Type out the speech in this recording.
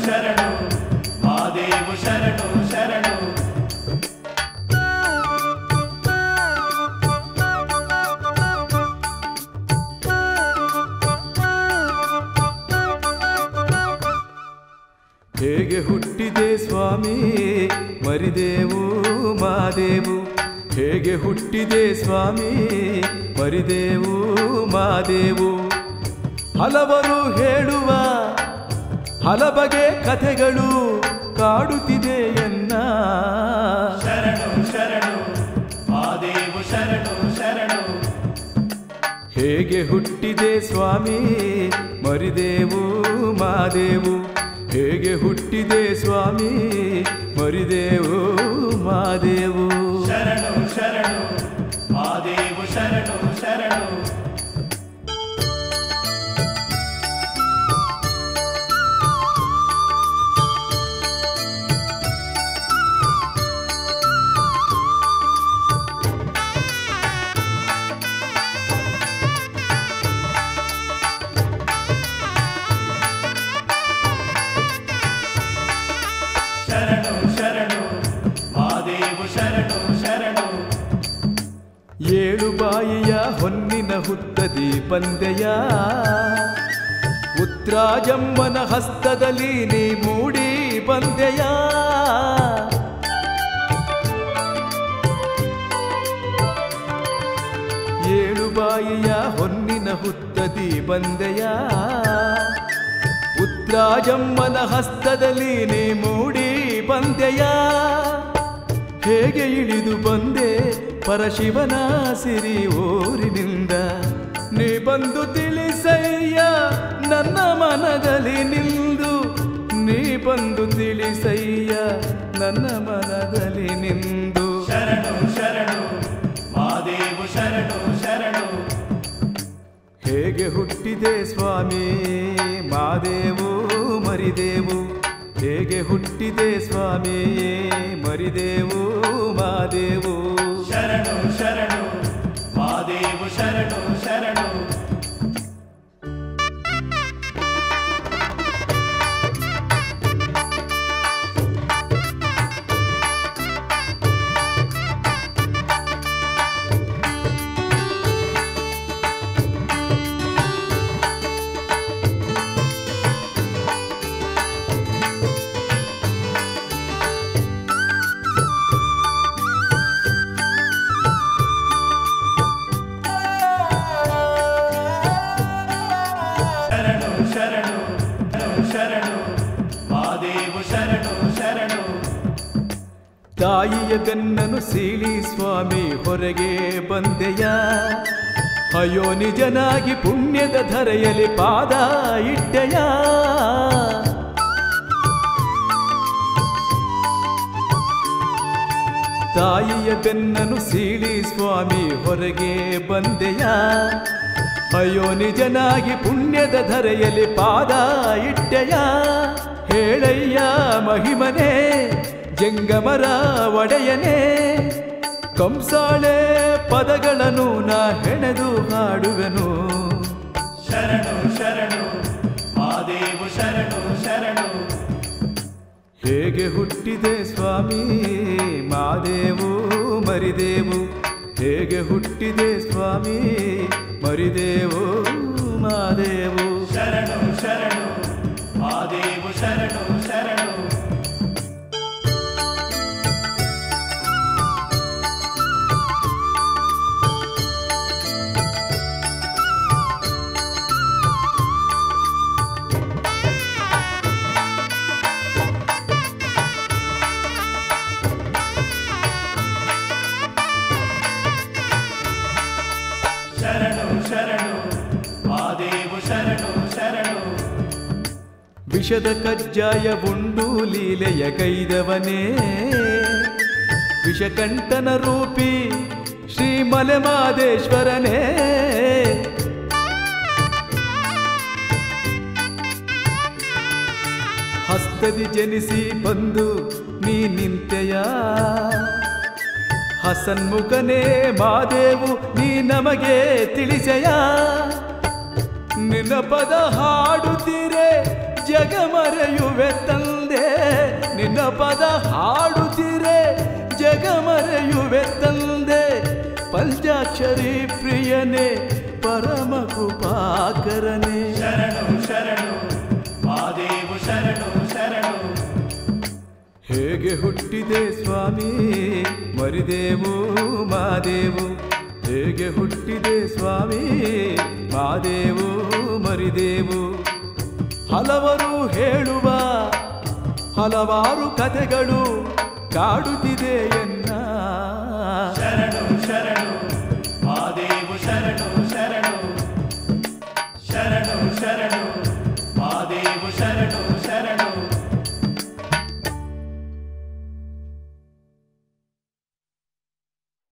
ಶರಣು ಮಾದೇವು ಶರಣು ಶರಣು ಹೇಗೆ ಹುಟ್ಟಿದೆ ಸ್ವಾಮಿ ಮರಿದೇವು ಮಾದೇವು ಹೇಗೆ ಹುಟ್ಟಿದೆ ಸ್ವಾಮಿ ಮರಿದೇವು ಮಾದೇವು ಹಲವರು ಹೇಳುವ ಹಲಬಗೆ ಕಥೆಗಳು ಕಾಡುತ್ತಿದೆ ಎನ್ನ ಶರಣು ಶರಣು ಮಾದೇವು ಶರಣು ಶರಣು ಹೇಗೆ ಹುಟ್ಟಿದೆ ಸ್ವಾಮಿ ಮರಿದೇವು ಮಾದೇವು ಹೇಗೆ ಹುಟ್ಟಿದೆ ಸ್ವಾಮಿ ಮರಿದೇವು ಮಾದೇವು ಶರಣು ಶರಣು ಮಾದೇವು ಶರಣು ಶರಣು ಶರಣು ಶರಣು ಮಾದೇವು ಶರಣು ಶರಣು ಏಳು ಬಾಯಿಯ ಹೊನ್ನಿನ ಹುತ್ತದಿ ಬಂದೆಯ ಉತ್ರಾಜಮ್ಮನ ಹಸ್ತದಲ್ಲಿ ನೀ ಮೂಡಿ ಬಂದೆಯ ಏಳು ಬಾಯಿಯ ಹೊನ್ನಿನ ಹುತ್ತದಿ ಬಂದೆಯ ಉತ್ರಾಜಮ್ಮನ ಹಸ್ತದಲ್ಲಿ ನೀ ಮೂಡಿ ಬಂದೆಯ ಹೇಗೆ ಇಳಿದು ಬಂದೆ ಪರಶಿವನ ಸಿರಿ ಊರಿನಿಂದ ನೀ ಬಂದು ತಿಳಿಸಯ್ಯ ನನ್ನ ಮನದಲ್ಲಿ ನಿಂದು ನೀ ಬಂದು ತಿಳಿಸಯ್ಯ ನನ್ನ ಮನದಲ್ಲಿ ನಿಂದು ಶರಣು ಶರಣು ಮಾದೇವು ಶರಣು ಶರಣು ಹೇಗೆ ಹುಟ್ಟಿದೆ ಸ್ವಾಮಿ ಮಾದೇವು ಮರಿದೇವು ಹೇಗೆ ಹುಟ್ಟಿದೆ ಸ್ವಾಮಿ ಮರಿದೇವು ಮಾದೇವು ಶರಣು ಶರಣು ಮಾದೇವು ಶರಣು ಶರಣು ಶರಣು ಶರಣು ಶರಣು ಶರಣು ಮಾದೇವು ಶರಣು ಶರಣು ತಾಯಿಯ ಗನ್ನನು ಸೀಳಿ ಸ್ವಾಮಿ ಹೊರಗೆ ಬಂದೆಯ ಅಯ್ಯೋ ನಿಜನಾಗಿ ಪುಣ್ಯದ ಧರೆಯಲ್ಲಿ ಪಾದ ಇಟ್ಟೆಯ ತಾಯಿಯ ಬೆನ್ನನು ಸೀಳಿ ಸ್ವಾಮಿ ಹೊರಗೆ ಬಂದೆಯ ಅಯ್ಯೋ ನಿಜನಾಗಿ ಪುಣ್ಯದ ಧರೆಯಲ್ಲಿ ಪಾದ ಇಟ್ಟೆಯ ಹೇಳಯ್ಯ ಮಹಿಮನೆ ಜಂಗಮರ ಒಡೆಯನೇ ಕಂಸಾಳೆ ಪದಗಳನ್ನು ನಾ ಹೆಣೆದು ಹಾಡುವೆನು ಶರಣು ಶರಣು ಮಾದೇವು ಶರಣು ಶರಣು ಹೇಗೆ ಹುಟ್ಟಿದೆ ಸ್ವಾಮಿ ಮಾದೇವು ಮರಿದೇವು ಹೇಗೆ ಹುಟ್ಟಿದೆ ಸ್ವಾಮಿ ಮರಿದೇವು ಮಾದೇವು ಶರಣು ಶರಣು ಮಾದೇವು ಶರಣು ಶರಣು ಶರಣು ಶರಣು ಮಾದೇವು ಶರಣು ಶರಣು ವಿಷದ ಕಜ್ಜಾಯ ಉಂಡು ಲೀಲೆಯ ಕೈದವನೇ ವಿಷಕಂಠನ ರೂಪಿ ಶ್ರೀ ಮಲೆಮಾದೇಶ್ವರನೇ ಹಸ್ತದಿ ಜನಿಸಿ ಬಂದು ನೀ ನಿಂತೆಯ ಹಸನ್ಮುಖನೇ ಮಾದೇವು ನೀ ನಮಗೆ ತಿಳಿಸೆಯ ನಿನ್ನ ಪದ ಹಾಡುತ್ತೀರೆ ಜಗ ಮರೆಯುವೆ ತಂದೆ ನಿನ್ನ ಪದ ಹಾಡುತ್ತಿರೆ ಜಗ ಮರೆಯುವೆ ತಂದೆ ಪಂಚಾಕ್ಷರಿ ಪ್ರಿಯನೇ ಪರಮ ಕೃಪಾಕರನೇ ಶರಣು ಶರಣು ಮಾದೇವು ಶರಣು ಶರಣು ಹೇಗೆ ಹುಟ್ಟಿದೆ ಸ್ವಾಮಿ ಮರಿದೇವು ಮಾದೇವು ಹೇಗೆ ಹುಟ್ಟಿದೆ ಸ್ವಾಮಿ ಮಾದೇವು ಮರಿದೇವು ಹಲವರು ಹೇಳುವ ಹಲವಾರು ಕಥೆಗಳು ಕಾಡುತ್ತಿದೆ ಎನ್ನ ಶರಣು ಶರಣು ಮಾದೇವು ಶರಣು ಶರಣು ಶರಣು ಶರಣು ಮಾದೇವು ಶರಣು